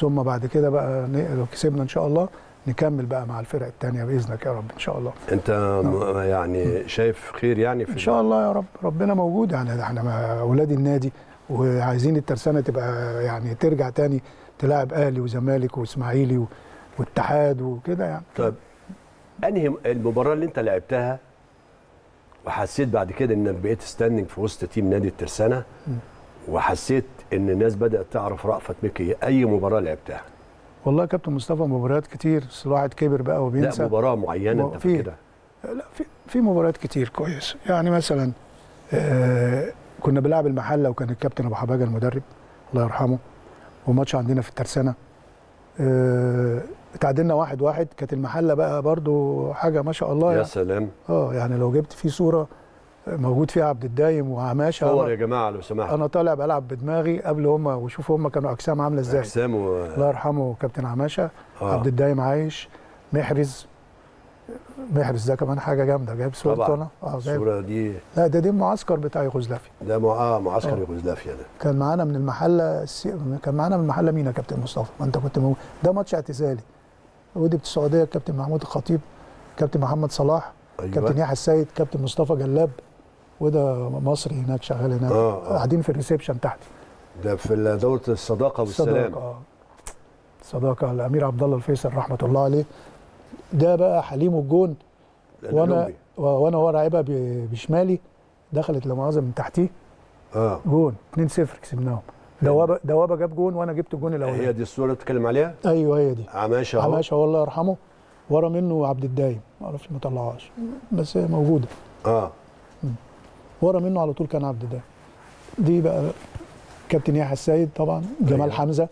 ثم بعد كده بقى ن- لو كسبنا ان شاء الله نكمل بقى مع الفرق الثانيه باذنك يا رب ان شاء الله انت م- يعني شايف خير يعني في ان شاء الله يا رب ربنا موجود يعني احنا مع اولاد النادي وعايزين الترسانه تبقى يعني ترجع تاني تلاعب اهلي وزمالك واسماعيلي و- واتحاد وكده يعني طيب انهي المباراه اللي انت لعبتها وحسيت بعد كده انك بقيت ستاندنج في وسط تيم نادي الترسانه وحسيت ان الناس بدات تعرف رأفت مكي اي مباراه لعبتها والله يا كابتن مصطفى مباريات كتير بس الواحد كبر بقى لا وبينسى مباراه معينه انت في- فاكرها لا في في مباريات كتير كويس يعني مثلا آه كنا بنلعب المحله وكان الكابتن ابو حباجه المدرب الله يرحمه وماتش عندنا في الترسانه آه اتعادلنا واحد واحد كانت المحله بقى برضو حاجه ما شاء الله يا يعني. سلام اه يعني لو جبت فيه صوره موجود فيها عبد الدايم وعماشه صور يا أنا- جماعه لو سمحت انا طالع بلعب بدماغي قبل هم وشوف هم كانوا اجسام عامله ازاي اجسام و... الله يرحمه كابتن عماشه آه. عبد الدايم عايش محرز محرز ده كمان حاجه جامده جايب صورته طبعا انا اه جايب الصوره دي لا ده دي المعسكر بتاع يوغوسلافيا ده مع... آه معسكر آه. يوغوسلافيا ده كان معانا من المحله السي... كان معانا من المحله مين يا كابتن مصطفى ما انت كنت موجود ده ماتش اعتزالي ودي في السعوديه الكابتن محمود الخطيب كابتن محمد صلاح أيوة. كابتن يحيى السيد كابتن مصطفى جلاب وده مصري هناك شغال هناك آه، آه. قاعدين في الريسبشن تحت ده في دوره الصداقه والسلام صداقه اه صداقه الامير عبد الله الفيصل رحمه الله عليه ده بقى حليم الجون وانا الأولمبي. وانا ورا لعبها ب- بشمالي دخلت لمؤاخذه من تحتيه اه جون 2-0 كسبناهم دوابه دوابه جاب جون وانا جبت الجون هي الاولاني دي الصوره اللي بتتكلم عليها ايوه هي دي عماشه اهو عماشه والله يرحمه ورا منه عبد الدايم ما اعرفش ما طلعهاش بس هي موجوده اه ورا منه على طول كان عبد الدايم دي بقى كابتن يحيى السيد طبعا جمال أيوة. حمزه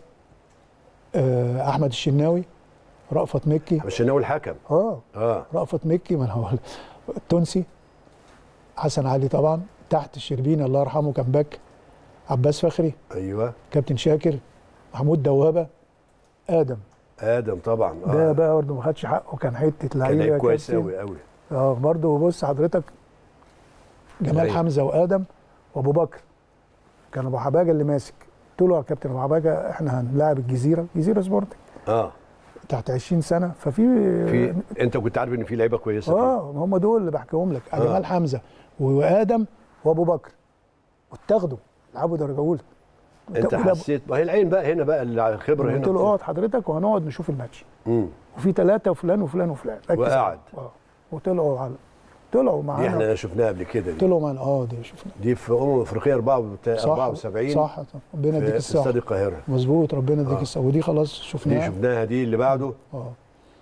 آه احمد الشناوي رأفت مكي مش الشناوي الحكم اه اه رأفت مكي ما هو التونسي حسن علي طبعا تحت الشربيني الله يرحمه كان باك عباس فخري ايوه كابتن شاكر محمود دوابه ادم ادم طبعا آه. ده بقى برضه ما خدش حقه كان حته كان لعيبه لعيب يا كويس كابتن. قوي قوي اه برضه بص حضرتك جمال أيوة. حمزه وادم وابو بكر كان ابو حباجه اللي ماسك قلت له يا كابتن ابو حباجه احنا هنلاعب الجزيره جزيره سبورتنج اه تحت 20 سنه ففي في انت كنت عارف ان في لعيبه كويسه فيه. اه ما هم دول اللي بحكيهم لك آه. جمال حمزه وادم وابو بكر واتاخدوا لعبوا درجه اولى انت وده- حسيت ما هي العين بقى هنا بقى الخبره هنا قلت له اقعد حضرتك وهنقعد نشوف الماتش امم وفي ثلاثه وفلان وفلان وفلان ركز وقعد. اه وطلعوا على طلعوا دي معانا احنا شفناها قبل كده دي, طلعوا معانا اه دي شفنا دي في امم افريقيا 74 صح صح ربنا يديك في الصحه استاد القاهره مظبوط ربنا يديك آه. الصحه ودي خلاص دي شفناها شفناها دي اللي بعده اه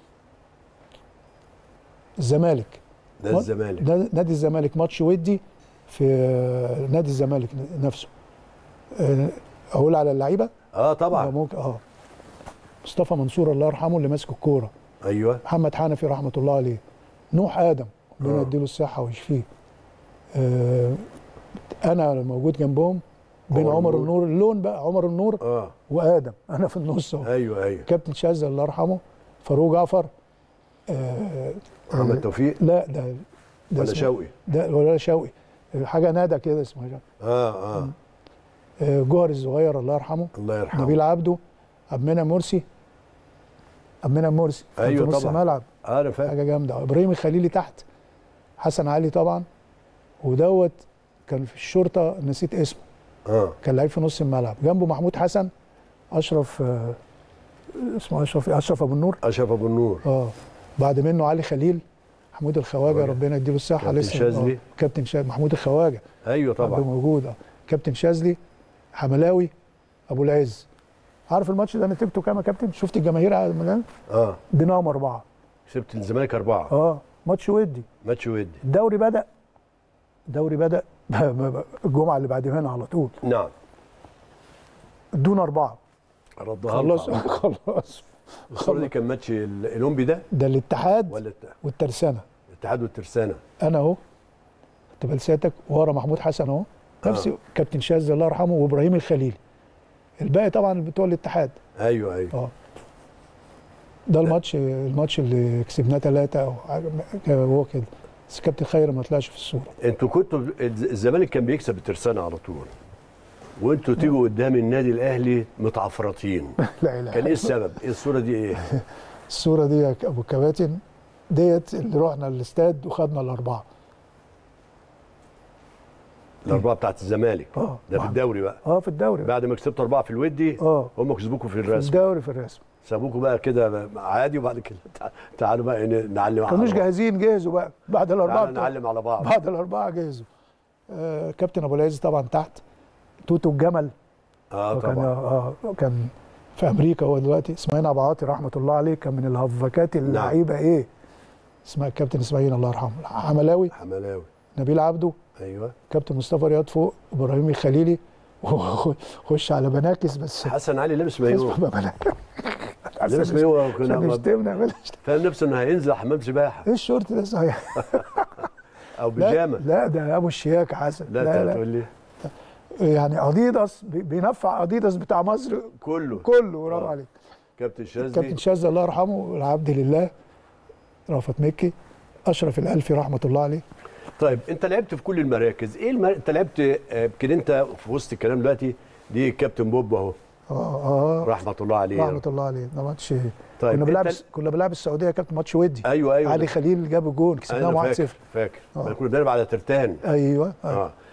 الزمالك ده الزمالك ده نادي الزمالك ماتش ودي في نادي الزمالك نفسه آه، اقول على اللعيبه اه آه، طبعا ممكن اه مصطفى منصور الله يرحمه اللي ماسك الكوره ايوه محمد حنفي رحمه الله عليه نوح ادم ربنا آه. يديله الصحه ويشفيه آه انا موجود جنبهم بين عمر عمر النور. النور اللون بقى عمر النور اه وادم انا في النص اهو ايوه ايوه كابتن شاذ الله يرحمه فاروق جعفر آه محمد توفيق لا ده ده ولا اسمه- شوقي ده ولا شوقي حاجه نادى كده اسمها شوقي. اه اه آه جوهر الصغير الله يرحمه الله يرحمه نبيل عبده عبد المنعم مرسي عبد المنعم مرسي كان أيوة في نص طبعا. الملعب آه انا فاكر حاجه جامده ابراهيم الخليلي تحت حسن علي طبعا ودوت كان في الشرطه نسيت اسمه اه كان لعيب في نص الملعب جنبه محمود حسن اشرف آه، اسمه اشرف إيه؟ اشرف ابو النور اشرف ابو النور اه بعد منه علي خليل محمود الخواجه خواجة. ربنا يديله الصحه كابتن لسه شاذلي. آه. كابتن شاذلي محمود الخواجه ايوه طبعا طبعا موجود اه كابتن شاذلي حملاوي ابو العز عارف الماتش ده نتيجته كام يا كابتن شفت الجماهير على الميدان اه بنام اربعه سبت الزمالك اربعه اه ماتش ودي ماتش ودي الدوري بدا الدوري بدا الجمعه اللي بعد هنا على طول نعم ادونا اربعه ردها خلاص لها. خلاص الصوره دي كان ماتش ال- الاولمبي ده ده الاتحاد ولا الت- والترسانه الاتحاد والترسانه انا اهو كنت بلساتك ورا محمود حسن اهو نفسي كابتن شاذ الله يرحمه وابراهيم الخليلي الباقي طبعا بتوع الاتحاد ايوه ايوه اه ده الماتش الماتش اللي كسبناه ثلاثة او حاجة هو كده بس كابتن خير ما طلعش في الصورة انتوا كنتوا الز- الزمالك كان بيكسب الترسانه على طول وانتوا تيجوا قدام النادي الاهلي متعفرطين لا اله كان ايه السبب؟ ايه الصوره دي ايه؟ الصوره دي يا ابو كباتن ديت اللي رحنا الاستاد وخدنا الاربعه الاربعه بتاعت الزمالك اه ده في الدوري بقى اه في الدوري بعد ما كسبتوا اربعه في الودي اه هم كسبوكوا في في الرسم الدوري في الرسم سابوكوا بقى كده عادي وبعد كده تع- تعالوا بقى ن- نعلم على كانوش بعض. جاهزين جهزوا بقى بعد الاربعه تعالوا بتوع- نعلم على بعض بعد الاربعه جهزوا آه كابتن ابو العز طبعا تحت توتو الجمل اه وكان طبعا اه كان في امريكا هو دلوقتي اسماعيل ابو عاطي رحمه الله عليه كان من الهفاكات اللعيبه ايه اسمها الكابتن اسماعيل الله يرحمه حملاوي حملاوي نبيل عبده ايوه كابتن مصطفى رياض فوق ابراهيم الخليلي وخش على بناكس بس حسن علي لابس مايو اسمه بناكس لابس مايو عشان كنا يشتمنا بلاش فاهم نفسه انه هينزل حمام سباحه ايه الشورت ده صحيح او لا, بيجامه لا ده ابو الشياكه حسن لا, لا, لا, لا, تقول لي يعني اديداس بي- بينفع اديداس بتاع مصر كله كله برافو آه. عليك كابتن شاذلي كابتن شاذ الله يرحمه والعبد لله رأفت مكي اشرف الالفي رحمه الله عليه طيب انت لعبت في كل المراكز ايه المر... انت لعبت آه، يمكن انت في وسط الكلام دلوقتي دي كابتن بوب اهو اه اه رحمه الله عليه رحمه الله عليه ده ماتش طيب كنا بنلعب انت- كنا بنلعب السعوديه كابتن ماتش ودي ايوه ايوه علي ده- خليل جاب الجون انا كسبناهم 1-0 فاكر فاكر آه. كنا بنلعب على ترتان ايوه, أيوة. اه